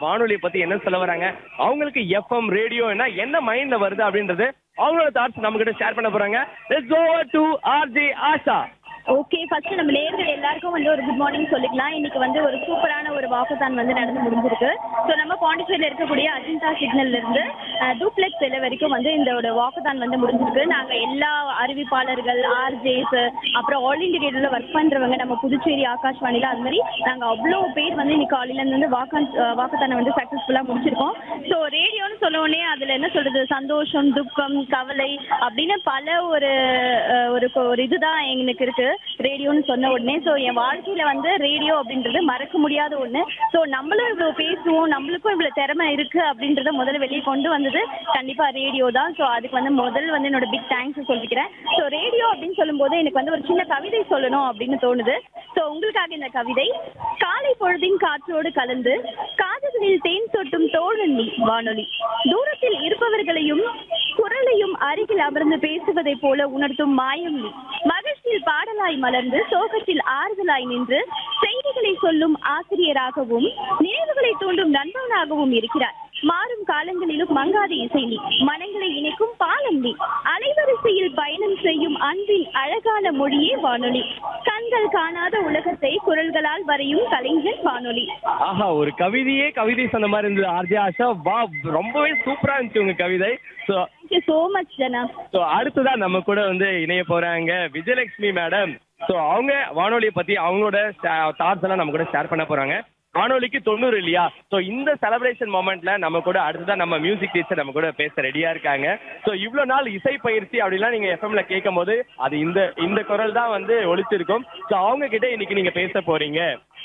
வானொலியை பத்தி என்ன சொல்ல வராங்க அவங்களுக்கு எஃப்எம் ரேடியோனா என்ன மைண்ட்ல வருது அப்படின்றது அவங்களோட தாட்ஸ் நம்ம கிட்ட ஷேர் பண்ண போறாங்க let's over to RJ Asha okay first நம்ம நேர்கள் எல்லாருக்கும் வந்து ஒரு குட் மார்னிங் சொல்லிக்கலாம் இன்னைக்கு வந்து ஒரு சூப்பரான ஒரு வாக்குதான் வந்து நடந்து முடிஞ்சிருக்கு ஸோ நம்ம பாண்டிச்சேரியில் இருக்கக்கூடிய அஜந்தா சிக்னல்ல இருந்து டூப்ளெக்ஸ் வெலை வரைக்கும் வந்து இந்த ஒரு வாக்குதான் வந்து முடிஞ்சிருக்கு நாங்கள் எல்லா அறிவிப்பாளர்கள் ஆர்ஜேஸ் அப்புறம் ஆல் இண்டியா ரேடியோவில் ஒர்க் பண்ணுறவங்க நம்ம புதுச்சேரி ஆகாஷ்வாணியில் அது மாதிரி நாங்கள் அவ்வளோ பேர் வந்து இன்னைக்கு காலையிலேருந்து வந்து வாக்கான் வாக்குத்தானை வந்து சக்ஸஸ்ஃபுல்லாக முடிச்சிருக்கோம் ஸோ ரேடியோன்னு சொல்ல உடனே அதில் என்ன சொல்றது சந்தோஷம் துக்கம் கவலை அப்படின்னு பல ஒரு அஹ், ஒரு ஒரு இதுதான் எங்களுக்கு இருக்கு ரேடியோன்னு சொன்ன உடனே ஸோ என் வாழ்க்கையில வந்து ரேடியோ அப்படின்றது மறக்க முடியாத ஒண்ணு ஸோ நம்மளும் இவ்வளவு பேசுவோம் நம்மளுக்கும் இவ்வளவு திறமை இருக்கு அப்படின்றத முதல்ல வெளியே கொண்டு வந்தது கண்டிப்பா ரேடியோ தான் ஸோ அதுக்கு வந்து முதல் வந்து என்னோட பிக் தேங்க்ஸ் சொல்லிக்கிறேன் ஸோ ரேடியோ அப்படின்னு சொல்லும்போது எனக்கு வந்து ஒரு சின்ன கவிதை சொல்லணும் அப்படின்னு தோணுது ஸோ உங்களுக்காக இந்த கவிதை காலை பொழுதின் காற்றோடு கலந்து காதுகளில் தேன் சொட்டும் தோழன் நீ வானொலி தூரத்தில் இருப்பவர்களையும் குரலையும் அருகில் அமர்ந்து பேசுவதைப் போல உணர்த்தும் மாயம் நீ மகிழ்ச்சியில் பாடலாய் மலர்ந்து சோகத்தில் ஆறுதலாய் நின்று செய்திகளை சொல்லும் ஆசிரியராகவும் நினைவுகளை தூண்டும் நண்பனாகவும் இருக்கிறார் மாறும் காலங்களிலும் மங்காத இசை நீ மனங்களை இணைக்கும் பாலம் நீ அலைவரிசையில் பயணம் செய்யும் அன்பின் அழகான மொழியே வானொலி கண்கள் காணாத உலகத்தை குரல்களால் வரையும் கலைஞன் வானொலி ஆஹா ஒரு கவிதையே கவிதை சொன்ன மாதிரி இருந்தது ஆர்ஜே ஆஷா வா ரொம்பவே சூப்பரா இருந்துச்சு உங்க கவிதை so thank you so much Jana so அடுத்ததா நம்ம கூட வந்து இணைய போறாங்க விஜயலட்சுமி மேடம் ஸோ அவங்க வானொலியை பத்தி அவங்களோட தாட்ஸ் எல்லாம் நம்ம கூட ஷேர் பண்ண போறாங்க வானொலிக்கு தொண்ணூறு இல்லையா ஸோ இந்த செலிப்ரேஷன் மொமெண்ட்ல நம்ம கூட அடுத்ததா நம்ம மியூசிக் டீச்சர் நம்ம கூட பேச ரெடியா இருக்காங்க ஸோ இவ்வளோ நாள் இசை பயிற்சி அப்படிலாம் நீங்க எஃப்எம்ல கேட்கும் போது அது இந்த இந்த குரல் தான் வந்து ஒழிச்சிருக்கும் ஸோ அவங்க கிட்ட இன்னைக்கு நீங்க பேச போறீங்க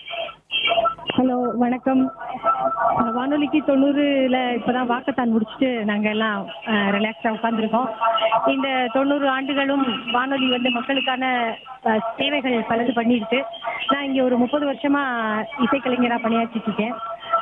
ஹலோ வணக்கம் அஹ் வானொலிக்கு தொண்ணூறுல இப்பதான் வாக்கத்தான் முடிச்சுட்டு நாங்க எல்லாம் ரிலாக்ஸா உட்காந்துருக்கோம் இந்த தொண்ணூறு ஆண்டுகளும் வானொலி வந்து மக்களுக்கான அஹ், சேவைகள் பலது பண்ணியிருக்கு நான் இங்க ஒரு முப்பது வருஷமா இசைக்கலைஞரா பணியாற்றிட்டு இருக்கேன்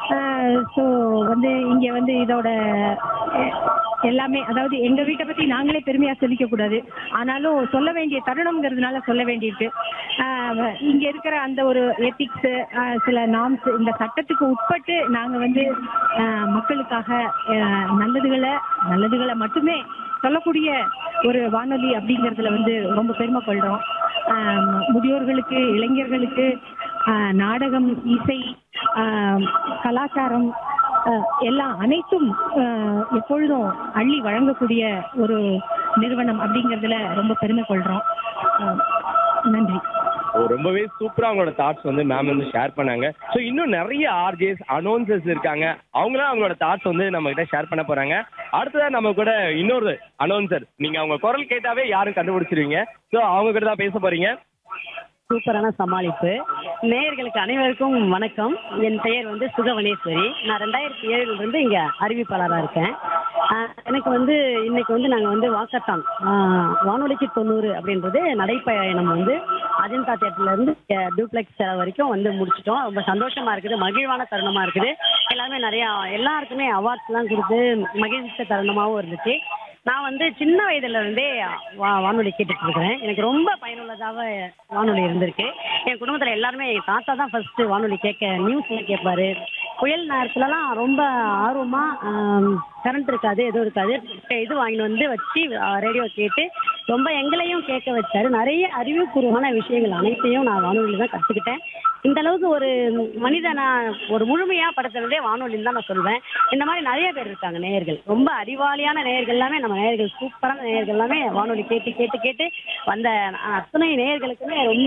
ஸோ வந்து இங்க வந்து இதோட அஹ், எல்லாமே அதாவது எங்க வீட்டை பத்தி நாங்களே பெருமையா சொல்லிக்க கூடாது ஆனாலும் சொல்ல வேண்டிய தருணம்ங்கிறதுனால சொல்ல வேண்டியிருக்கு ஆஹ் இங்க இருக்கிற அந்த ஒரு எத்திக்ஸ் சில நாம்ஸ் இந்த சட்டத்துக்கு உட்பட்டு நாங்க வந்து ஆஹ் மக்களுக்காக ஆஹ் நல்லதுகளை நல்லதுகளை மட்டுமே சொல்லக்கூடிய ஒரு வானொலி அப்படிங்கிறதுல வந்து ரொம்ப பெருமை கொள்றோம் ஆஹ் முதியோர்களுக்கு இளைஞர்களுக்கு ஆஹ் நாடகம் இசை ஆஹ் கலாச்சாரம் ஆஹ் எல்லாம் அனைத்தும் ஆஹ் எப்பொழுதும் அள்ளி வழங்கக்கூடிய ஒரு நிறுவனம் அப்படிங்கிறதுல ரொம்ப பெருமை கொள்றோம் ஆஹ் நன்றி ஓ, ரொம்பவே சூப்பரா அவங்களோட தாட்ஸ் வந்து மேம் வந்து ஷேர் பண்ணாங்க ஸோ இன்னும் நிறைய ஆர்ஜேஸ் அனௌன்சர்ஸ் இருக்காங்க அவங்களும் அவங்களோட தாட்ஸ் வந்து நம்ம கிட்ட ஷேர் பண்ண போறாங்க அடுத்ததா நம்ம கூட இன்னொரு அனௌன்சர் நீங்க அவங்க குரல் கேட்டாவே யாரும் கண்டுபிடிச்சிருவீங்க ஸோ அவங்க கிட்ட தான் பேச போறீங்க சூப்பரான சமாளிப்பு நேயர்களுக்கு அனைவருக்கும் வணக்கம் என் பெயர் வந்து சுகவனேஸ்வரி நான் ரெண்டாயிரத்தி ஏழுல இருந்து இங்க அறிவிப்பாளராக இருக்கேன் ஆஹ் எனக்கு வந்து இன்னைக்கு வந்து நாங்கள் வந்து வாக்கத்தான் ஆஹ் வானொலிக்கு தொண்ணூறு அப்படின்றது நடைப்பயணம் வந்து அஜந்தா தேட்டர்ல இருந்து டூப்ளெக்ஸ் வரைக்கும் வந்து முடிச்சிட்டோம் ரொம்ப சந்தோஷமா இருக்குது மகிழ்வான தருணமா இருக்குது எல்லாருமே நிறைய எல்லாருக்குமே அவார்ட்ஸ்லாம் கொடுத்து மகிழ்ச்சித்த தருணமாகவும் இருந்துச்சு நான் வந்து சின்ன வயதுல இருந்தே வா வானொலி கேட்டுட்டு இருக்கிறேன் எனக்கு ரொம்ப பயனுள்ளதாக வானொலி இருந்திருக்கு என் குடும்பத்துல எல்லாருமே என் தாத்தா தான் ஃபர்ஸ்ட் வானொலி கேட்க நியூஸ்ல கேட்பாரு புயல் நேரத்துலலாம் ரொம்ப ஆர்வமா கரண்ட் இருக்காது எதுவும் இருக்காது இது வாங்கிட்டு வந்து வச்சு ரேடியோ கேட்டு ரொம்ப எங்களையும் கேட்க வச்சாரு நிறைய அறிவுபூர்வமான விஷயங்கள் அனைத்தையும் நான் வானொலியில தான் கத்துக்கிட்டேன் இந்த அளவுக்கு ஒரு மனிதனா ஒரு முழுமையா படுத்துறதே வானொலின்னு தான் நான் சொல்வேன் இந்த மாதிரி நிறைய பேர் இருக்காங்க நேயர்கள் ரொம்ப அறிவாளியான நேயர்கள் எல்லாமே நம்ம நேயர்கள் சூப்பரான நேயர்கள் எல்லாமே வானொலி கேட்டு கேட்டு கேட்டு வந்த அத்தனை நேயர்களுக்குமே ரொம்ப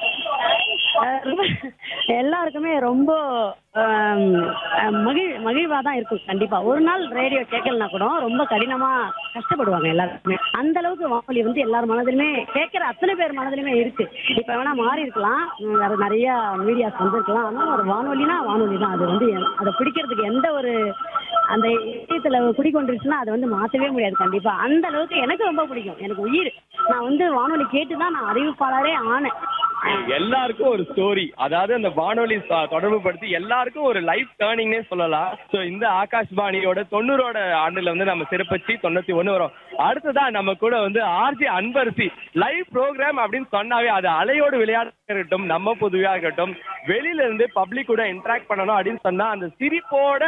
அஹ், ரொம்ப எல்லாருக்குமே ரொம்ப ஆம், அஹ், மகிழ் மகிழ்வா தான் இருக்கும் கண்டிப்பா ஒரு நாள் ரேடியோ கேட்கலனா கூட ரொம்ப கடினமா கஷ்டப்படுவாங்க எல்லாருக்குமே அந்த அளவுக்கு வானொலி வந்து எல்லார் மனதிலுமே கேட்கிற அத்தனை பேர் மனதிலுமே இருக்கு இப்ப வேணா மாறி இருக்கலாம் உம், வேற நிறைய மீடியாஸ் வந்திருக்கலாம் ஆனா ஒரு வானொலினா வானொலி தான் அது வந்து எ- அதை பிடிக்கிறதுக்கு எந்த ஒரு அந்த இதயத்துல குடிக்கொண்டுருச்சுன்னா அதை வந்து மாத்தவே முடியாது கண்டிப்பா அந்த அளவுக்கு எனக்கு ரொம்ப பிடிக்கும் எனக்கு உயிர் நான் வந்து வானொலி கேட்டு தான் நான் அறிவிப்பாளரே ஆனேன் எல்லாருக்கும் ஒரு ஸ்டோரி அதாவது அந்த வானொலி ச- தொடர்பு படுத்தி எல்லாருக்கும் ஒரு லைஃப் டேர்னிங்னே சொல்லலாம் ஸோ இந்த ஆகாஷ்வாணியோட தொண்ணூறோட ஆண்டுல வந்து நம்ம சிறப்பிச்சு தொண்ணூத்தி ஒண்ணு வரும் அடுத்ததா நம்ம கூட வந்து ஆர்ஜி அன்பரசி லைவ் ப்ரோக்ராம் அப்படின்னு சொன்னாவே அது அலையோடு விளையாட இருக்கட்டும் நம்ம பொதுவாக இருக்கட்டும் வெளியில இருந்து பப்ளிக் கூட இன்டராக்ட் பண்ணணும் அப்படின்னு சொன்னா அந்த சிரிப்போட